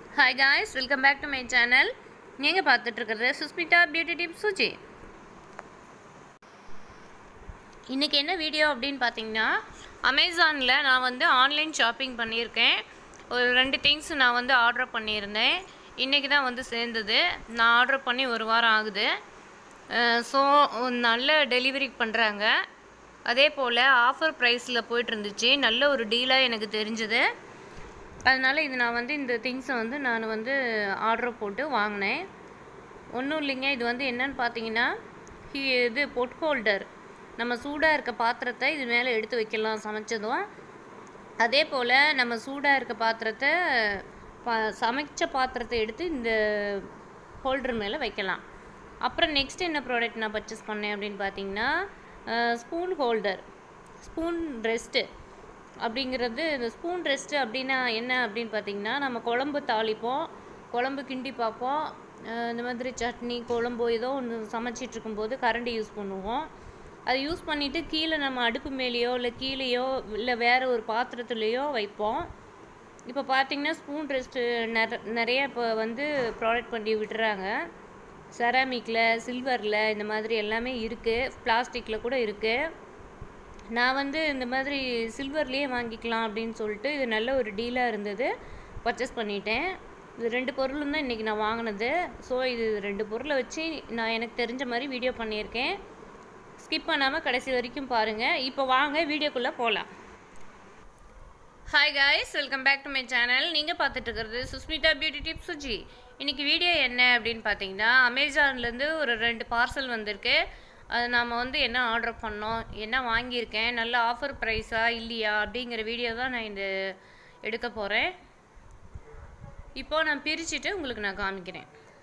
hi guys welcome back to my channel நீங்கள் பார்த்துட்டு இருக்கிறது சுஸ்மிதா பியூட்டி டிப்ஸ் சுஜி இன்றைக்கி என்ன வீடியோ அப்படின்னு பார்த்தீங்கன்னா அமேசானில் நான் வந்து ஆன்லைன் ஷாப்பிங் பண்ணியிருக்கேன் ஒரு ரெண்டு திங்ஸ் நான் வந்து ஆர்டர் பண்ணியிருந்தேன் இன்றைக்கி தான் வந்து சேர்ந்தது நான் ஆர்டர் பண்ணி ஒரு வாரம் ஆகுது ஸோ நல்ல டெலிவரி பண்ணுறாங்க அதே போல் ஆஃபர் ப்ரைஸில் போயிட்டு இருந்துச்சு நல்ல ஒரு டீலாக எனக்கு தெரிஞ்சுது அதனால் இது நான் வந்து இந்த திங்ஸை வந்து நான் வந்து ஆர்டர் போட்டு வாங்கினேன் ஒன்றும் இல்லைங்க இது வந்து என்னன்னு பார்த்தீங்கன்னா ஹி- இது பொட் ஹோல்டர் நம்ம சூடாக இருக்க பாத்திரத்தை இது மேலே எடுத்து வைக்கலாம் சமைச்சதும் அதே போல் நம்ம சூடாக இருக்க பாத்திரத்தை பா சமைச்ச பாத்திரத்தை எடுத்து இந்த ஹோல்டர் மேலே வைக்கலாம் அப்புறம் நெக்ஸ்ட் என்ன ப்ராடக்ட் நான் பர்ச்சேஸ் பண்ணேன் அப்படின்னு பார்த்தீங்கன்னா ஸ்பூன் ஹோல்டர் ஸ்பூன் ரெஸ்ட்டு அப்படிங்கிறது இந்த ஸ்பூன் ரெஸ்ட்டு அப்படின்னா என்ன அப்படின்னு பார்த்தீங்கன்னா நம்ம குழம்பு தாளிப்போம் குழம்பு கிண்டி பார்ப்போம் அஹ் இந்த மாதிரி சட்னி குழம்பு ஏதோ ஒன்று சமைச்சிட்டு இருக்கும்போது கரண்டி யூஸ் பண்ணுவோம் அதை யூஸ் பண்ணிவிட்டு கீழே நம்ம அடுப்பு மேலேயோ இல்லை கீழேயோ இல்லை வேறு ஒரு பாத்திரத்துலேயோ வைப்போம் இப்போ பார்த்தீங்கன்னா ஸ்பூன் ரெஸ்ட்டு நிற நிறைய இப்போ வந்து ப்ராடக்ட் பண்ணி விட்டுறாங்க செராமிக்கில் சில்வரில் இந்த மாதிரி எல்லாமே இருக்குது பிளாஸ்டிக்கில் கூட இருக்குது நான் வந்து இந்த மாதிரி சில்வர்லேயே வாங்கிக்கலாம் அப்படின்னு சொல்லிட்டு இது நல்ல ஒரு டீலாக இருந்தது பர்ச்சேஸ் பண்ணிட்டேன் இது ரெண்டு பொருளும் தான் இன்றைக்கி நான் வாங்கினது ஸோ இது ரெண்டு பொருளை வச்சு நான் எனக்கு தெரிஞ்ச மாதிரி வீடியோ பண்ணியிருக்கேன் ஸ்கிப் பண்ணாமல் கடைசி வரைக்கும் பாருங்கள் இப்போ வாங்க வீடியோக்குள்ளே போகலாம் hi guys welcome back to my channel நீங்கள் பார்த்துட்டு இருக்கிறது சுஸ்மிதா பியூட்டி டிப் சுஜி இன்னைக்கு வீடியோ என்ன அப்படின்னு பார்த்தீங்கன்னா அமேசான்லேருந்து ஒரு ரெண்டு பார்சல் வந்திருக்கு அது நாம் வந்து என்ன ஆர்டர் பண்ணோம் என்ன வாங்கியிருக்கேன் நல்ல ஆஃபர் ப்ரைஸா இல்லையா அப்படிங்கிற வீடியோ தான் நான் இந்த எடுக்க போகிறேன் இப்போ நான் பிரிச்சுட்டு உங்களுக்கு நான் காமிக்கிறேன்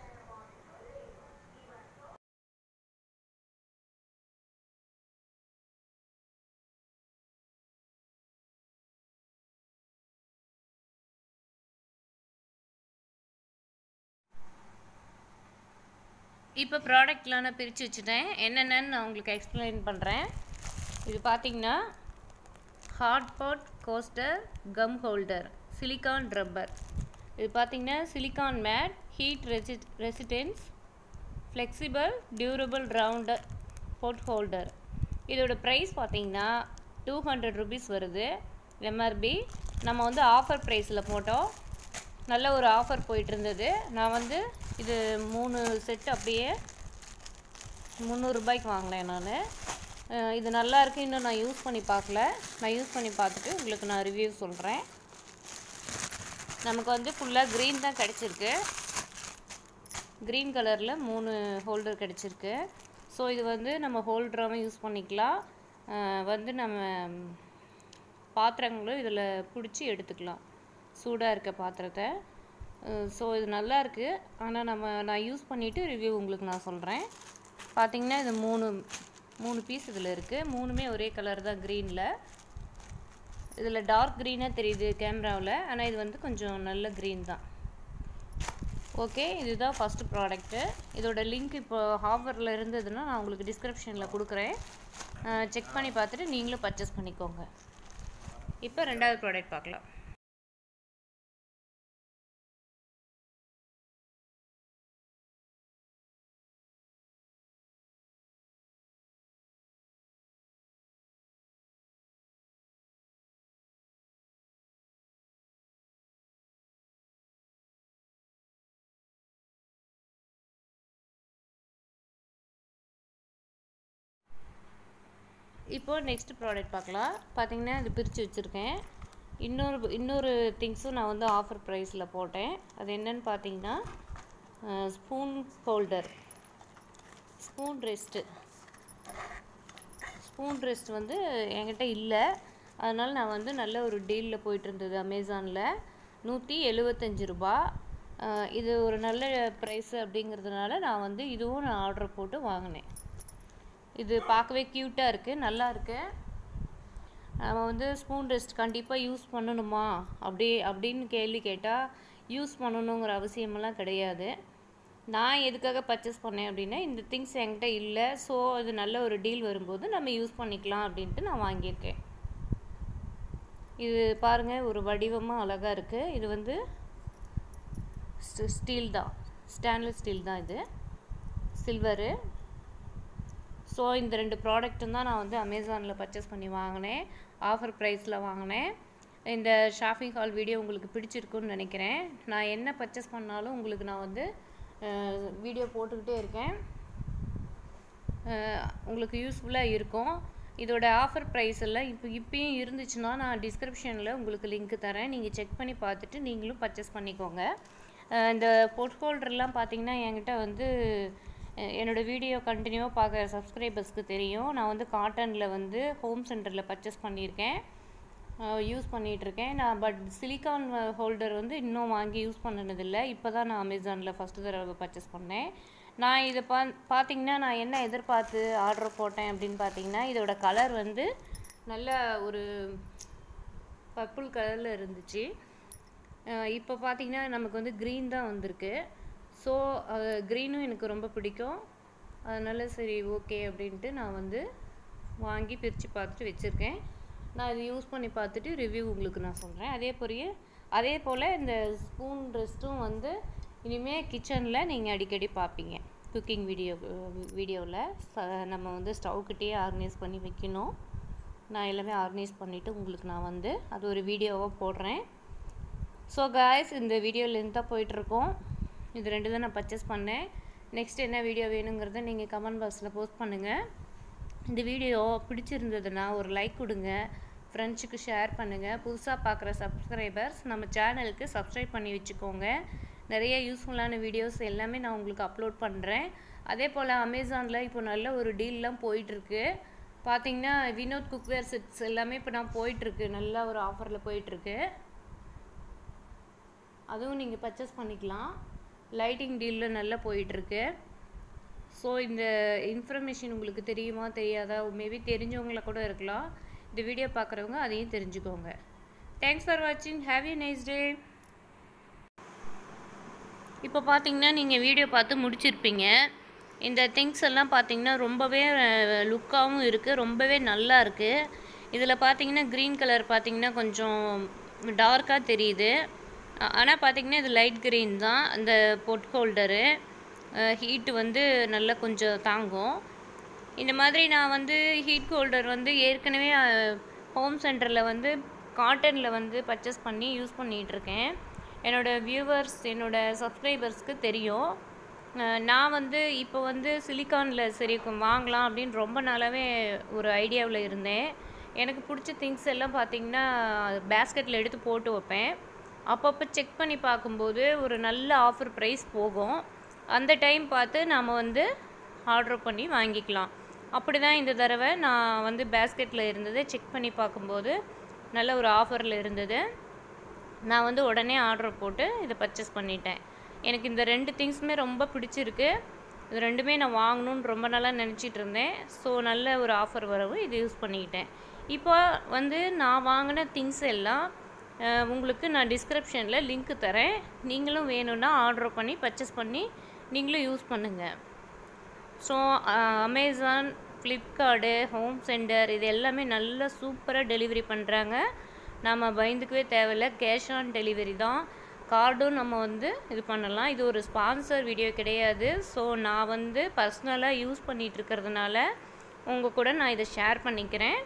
இப்போ ப்ராடக்ட்லாம் நான் பிரித்து வச்சுட்டேன் என்னென்னு நான் உங்களுக்கு எக்ஸ்பிளைன் பண்ணுறேன் இது பார்த்தீங்கன்னா hot pot coaster cum holder silicone rubber இது பார்த்தீங்கன்னா silicone mat heat resi resistance flexible durable rounder pot holder இதோட ப்ரைஸ் பார்த்தீங்கன்னா டூ ஹண்ட்ரட் ருபீஸ் வருது எம்ஆர்பி நம்ம வந்து ஆஃபர் ப்ரைஸில் போட்டோம் நல்ல ஒரு ஆஃபர் போயிட்டு இருந்தது நான் வந்து இது மூணு செட் அப்படியே முந்நூறுரூபாய்க்கு வாங்கினேன் நான் இது நல்லா இருக்கு இன்னும் நான் யூஸ் பண்ணி பார்க்கல நான் யூஸ் பண்ணி பார்த்துட்டு உங்களுக்கு நான் ரிவ்யூ சொல்கிறேன் நமக்கு வந்து ஃபுல்லாக க்ரீன் தான் கிடச்சிருக்கு க்ரீன் கலரில் மூணு ஹோல்டர் கிடச்சிருக்கு ஸோ இது வந்து நம்ம ஹோல்டராகவும் யூஸ் பண்ணிக்கலாம் அஹ் வந்து நம்ம பாத்திரங்களும் இதில் பிடிச்சி எடுத்துக்கலாம் சூடாக இருக்க பாத்திரத்தை ஸோ இது நல்லா இருக்குது ஆனால் நம்ம நான் யூஸ் பண்ணிவிட்டு ரிவ்யூ உங்களுக்கு நான் சொல்கிறேன் பார்த்தீங்கன்னா இது மூணு மூணு பீஸ் இதில் இருக்குது மூணுமே ஒரே கலர் தான் க்ரீனில் இதில் டார்க் க்ரீனாக தெரியுது கேமராவில் ஆனால் இது வந்து கொஞ்சம் நல்ல க்ரீன் தான் ஓகே இதுதான் ஃபஸ்ட்டு ப்ராடக்ட்டு இதோட லிங்க் இப்போ ஆஃபரில் இருந்ததுன்னா நான் உங்களுக்கு டிஸ்கிரிப்ஷனில் கொடுக்குறேன் செக் பண்ணி பார்த்துட்டு நீங்களும் பர்ச்சேஸ் பண்ணிக்கோங்க இப்போ ரெண்டாவது ப்ராடக்ட் பார்க்கலாம் இப்போ நெக்ஸ்ட் ப்ராடக்ட் பார்க்கலாம் பார்த்தீங்கன்னா இது பிரித்து வச்சுருக்கேன் இன்னொரு இன்னொரு திங்ஸும் நான் வந்து ஆஃபர் ப்ரைஸில் போட்டேன் அது என்னன்னு பார்த்தீங்கன்னா spoon holder spoon rest spoon rest வந்து என்கிட்ட இல்லை அதனால் நான் வந்து நல்ல ஒரு டீலில் போயிட்டு இருந்தது அமேசானில் நூற்றி எழுபத்தஞ்சு ரூபா அஹ் இது ஒரு நல்ல ப்ரைஸ் அப்படிங்கிறதுனால நான் வந்து இதுவும் நான் ஆர்டர் போட்டு வாங்கினேன் இது பார்க்கவே க்யூட்டாக இருக்குது நல்லா இருக்கு நம்ம வந்து ஸ்பூன் ரெஸ்ட் கண்டிப்பாக யூஸ் பண்ணணுமா அப்படி அப்படின்னு கேள்வி கேட்டால் யூஸ் பண்ணணுங்கிற அவசியமெல்லாம் கிடையாது நான் எதுக்காக பர்ச்சேஸ் பண்ணேன் அப்படின்னா இந்த திங்ஸ் என்கிட்ட இல்லை ஸோ அது நல்ல ஒரு டீல் வரும்போது நம்ம யூஸ் பண்ணிக்கலாம் அப்படின்ட்டு நான் வாங்கியிருக்கேன் இது பாருங்கள் ஒரு வடிவமாக அழகாக இருக்குது இது வந்து ஸ்டீல் தான் ஸ்டேன்லெஸ் ஸ்டீல் தான் இது சில்வரு ஸோ இந்த ரெண்டு ப்ராடக்ட்டும் தான் நான் வந்து அமேசானில் பர்ச்சேஸ் பண்ணி வாங்கினேன் ஆஃபர் ப்ரைஸில் வாங்கினேன் இந்த ஷாப்பிங் ஹால் வீடியோ உங்களுக்கு பிடிச்சிருக்குன்னு நினைக்கிறேன் நான் என்ன பர்ச்சேஸ் பண்ணாலும் உங்களுக்கு நான் வந்து வீடியோ போட்டுக்கிட்டே இருக்கேன் அஹ் உங்களுக்கு யூஸ்ஃபுல்லாக இருக்கும் இதோட ஆஃபர் ப்ரைஸ் எல்லாம் இப்போ இப்பயும் இருந்துச்சுன்னா நான் டிஸ்கிரிப்ஷனில் உங்களுக்கு லிங்க் தரேன் நீங்கள் செக் பண்ணி பார்த்துட்டு நீங்களும் பர்ச்சேஸ் பண்ணிக்கோங்க அஹ் இந்த போர்ட் ஹோல்டர்லாம் பார்த்தீங்கன்னா என்கிட்ட வந்து அஹ் என்னோட வீடியோ கண்டினியூவாக பார்க்குற சப்ஸ்கிரைபர்ஸ்க்கு தெரியும் நான் வந்து காட்டனில் வந்து ஹோம் சென்டரில் பர்ச்சேஸ் பண்ணியிருக்கேன் யூஸ் பண்ணிகிட்ருக்கேன் நான் பட் சிலிக்கான் ஹோல்டர் வந்து இன்னும் வாங்கி யூஸ் பண்ணதில்லை இப்போ தான் நான் அமேசானில் ஃபஸ்ட்டு தடவை பர்ச்சேஸ் பண்ணேன் நான் இதை பா பார்த்தீங்கன்னா நான் என்ன எதிர்பார்த்து ஆர்டர் போட்டேன் அப்படின்னு பார்த்தீங்கன்னா இதோட கலர் வந்து நல்ல ஒரு பர்பிள் கலரில் இருந்துச்சு இப்போ பார்த்தீங்கன்னா நமக்கு வந்து க்ரீன் தான் வந்திருக்கு ஸோ க்ரீனும் எனக்கு ரொம்ப பிடிக்கும் அதனால சரி ஓகே அப்படின்ட்டு நான் வந்து வாங்கி பிரித்து பார்த்துட்டு வச்சுருக்கேன் நான் இது யூஸ் பண்ணி பார்த்துட்டு ரிவ்யூ உங்களுக்கு நான் சொல்கிறேன் அதே போலயே அதே போல் இந்த ஸ்பூன் ரெஸ்ட்டும் வந்து இனிமேல் கிச்சனில் நீங்கள் அடிக்கடி பார்ப்பீங்க குக்கிங் வீடியோ வீடியோவில் நம்ம வந்து ஸ்டவ்கிட்டேயே ஆர்கனைஸ் பண்ணி வைக்கணும் நான் எல்லாமே ஆர்கனைஸ் பண்ணிவிட்டு உங்களுக்கு நான் வந்து அது ஒரு வீடியோவாக போடுறேன் ஸோ காய்ஸ் இந்த வீடியோ லென்த்தாக போயிட்டுருக்கோம் இது ரெண்டு தான் நான் பர்ச்சேஸ் பண்ணேன் நெக்ஸ்ட் என்ன வீடியோ வேணுங்கிறத நீங்கள் கமெண்ட் பாக்ஸில் போஸ்ட் பண்ணுங்கள் இந்த வீடியோ பிடிச்சிருந்ததுன்னா ஒரு லைக் கொடுங்க ஃப்ரெண்ட்ஸுக்கு ஷேர் பண்ணுங்கள் புதுசாக பார்க்குற சப்ஸ்கிரைபர்ஸ் நம்ம சேனலுக்கு சப்ஸ்கிரைப் பண்ணி வச்சுக்கோங்க நிறைய யூஸ்ஃபுல்லான வீடியோஸ் எல்லாமே நான் உங்களுக்கு அப்லோட் பண்ணுறேன் அதே போல் அமேசானில் இப்போ நல்ல ஒரு டீல்லாம் போயிட்டுருக்கு பார்த்தீங்கன்னா வினோத் குக்வேர் செட்ஸ் எல்லாமே இப்போ நான் போயிட்டுருக்கு நல்ல ஒரு ஆஃபரில் போயிட்டுருக்கு அதுவும் நீங்கள் பர்ச்சேஸ் பண்ணிக்கலாம் லைட்டிங் டீலில் நல்லா போயிட்டுருக்கு ஸோ இந்த இன்ஃபர்மேஷன் உங்களுக்கு தெரியுமா தெரியாதா மேபி தெரிஞ்சவங்கள கூட இருக்கலாம் இந்த வீடியோ பார்க்குறவங்க அதையும் தெரிஞ்சுக்கோங்க தேங்க்ஸ் ஃபார் வாட்சிங் ஹாவ் யூ நைஸ் டே இப்போ பார்த்தீங்கன்னா நீங்கள் வீடியோ பார்த்து முடிச்சிருப்பீங்க இந்த திங்ஸ் எல்லாம் பார்த்தீங்கன்னா ரொம்பவே லுக்காகவும் இருக்குது ரொம்பவே நல்லா இருக்குது இதில் பார்த்தீங்கன்னா க்ரீன் கலர் பார்த்தீங்கன்னா கொஞ்சம் டார்க்காக தெரியுது ஆனால் பார்த்தீங்கன்னா இது லைட் க்ரீன் தான் அந்த பொட் ஹோல்டரு ஹீட்டு வந்து நல்லா கொஞ்சம் தாங்கும் இந்த மாதிரி நான் வந்து ஹீட் ஹோல்டர் வந்து ஏற்கனவே ஹோம் சென்டரில் வந்து காட்டனில் வந்து பர்ச்சேஸ் பண்ணி யூஸ் பண்ணிகிட்ருக்கேன் என்னோடய வியூவர்ஸ் என்னோடய சப்ஸ்கிரைபர்ஸ்க்கு தெரியும் நான் வந்து இப்போ வந்து சிலிக்கானில் சரி வாங்கலாம் அப்படின்னு ரொம்ப நாளாகவே ஒரு ஐடியாவில் இருந்தேன் எனக்கு பிடிச்ச திங்ஸ் எல்லாம் பார்த்திங்கன்னா பேஸ்கெட்டில் எடுத்து போட்டு வைப்பேன் அப்பப்போ செக் பண்ணி பார்க்கும்போது ஒரு நல்ல ஆஃபர் ப்ரைஸ் போகும் அந்த டைம் பார்த்து நாம் வந்து ஆர்டர் பண்ணி வாங்கிக்கலாம் அப்படி தான் இந்த தடவை நான் வந்து பேஸ்கெட்டில் இருந்தது செக் பண்ணி பார்க்கும்போது நல்ல ஒரு ஆஃபரில் இருந்தது நான் வந்து உடனே ஆர்டர் போட்டு இதை பர்ச்சேஸ் பண்ணிட்டேன் எனக்கு இந்த ரெண்டு திங்ஸுமே ரொம்ப பிடிச்சிருக்கு இது ரெண்டுமே நான் வாங்கணுன்னு ரொம்ப நாளாக நினச்சிட்டு இருந்தேன் ஸோ நல்ல ஒரு ஆஃபர் வரவும் இது யூஸ் பண்ணிக்கிட்டேன் இப்போ வந்து நான் வாங்கின திங்ஸ் எல்லாம் உங்களுக்கு நான் டிஸ்கிரிப்ஷனில் லிங்க் தரேன் நீங்களும் வேணும்னா ஆர்டர் பண்ணி பர்ச்சேஸ் பண்ணி நீங்களும் யூஸ் பண்ணுங்கள் so Amazon Flipkart home centre இது எல்லாமே நல்லா சூப்பராக டெலிவரி பண்ணுறாங்க நம்ம பயந்துக்கவே தேவையில்ல கேஷ் ஆன் டெலிவரி தான் கார்டும் நம்ம வந்து இது பண்ணலாம் இது ஒரு ஸ்பான்சர் வீடியோ கிடையாது ஸோ நான் வந்து பர்சனலாக யூஸ் பண்ணிகிட்டு இருக்கிறதுனால உங்கள் கூட நான் இதை ஷேர் பண்ணிக்கிறேன்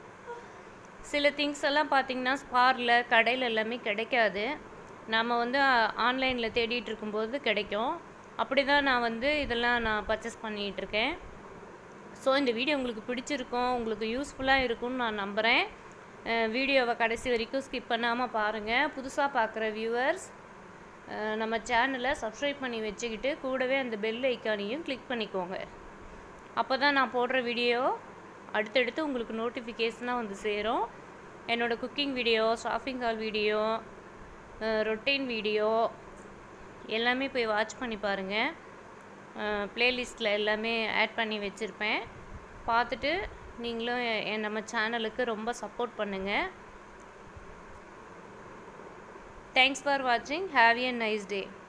சில திங்ஸ் எல்லாம் பார்த்திங்கன்னா ஸ்பாரில் கடையில் எல்லாமே கிடைக்காது நம்ம வந்து ஆன்லைனில் தேடிட்டு இருக்கும்போது கிடைக்கும் அப்படி தான் நான் வந்து இதெல்லாம் நான் பர்ச்சேஸ் பண்ணிகிட்ருக்கேன் ஸோ இந்த வீடியோ உங்களுக்கு பிடிச்சிருக்கும் உங்களுக்கு யூஸ்ஃபுல்லாக இருக்கும்னு நான் நம்புகிறேன் வீடியோவை கடைசி வரைக்கும் ஸ்கிப் பண்ணாமல் பாருங்கள் புதுசாக பார்க்குற வியூவர்ஸ் நம்ம சேனலை சப்ஸ்கிரைப் பண்ணி வச்சுக்கிட்டு கூடவே அந்த பெல் ஐக்கானையும் கிளிக் பண்ணிக்கோங்க அப்போ தான் நான் போடுற வீடியோ அடுத்தடுத்து உங்களுக்கு நோட்டிஃபிகேஷனாக வந்து சேரும் என்னோடய cooking video shopping haul video routine video எல்லாமே போய் வாட்ச் பண்ணி பாருங்கள் ப்ளேலிஸ்ட்டில் எல்லாமே ஆட் பண்ணி வச்சுருப்பேன் பார்த்துட்டு நீங்களும் எ- நம்ம சேனலுக்கு ரொம்ப சப்போர்ட் பண்ணுங்கள் தேங்க்ஸ் ஃபார் வாட்சிங் ஹாவ் எ நைஸ் டே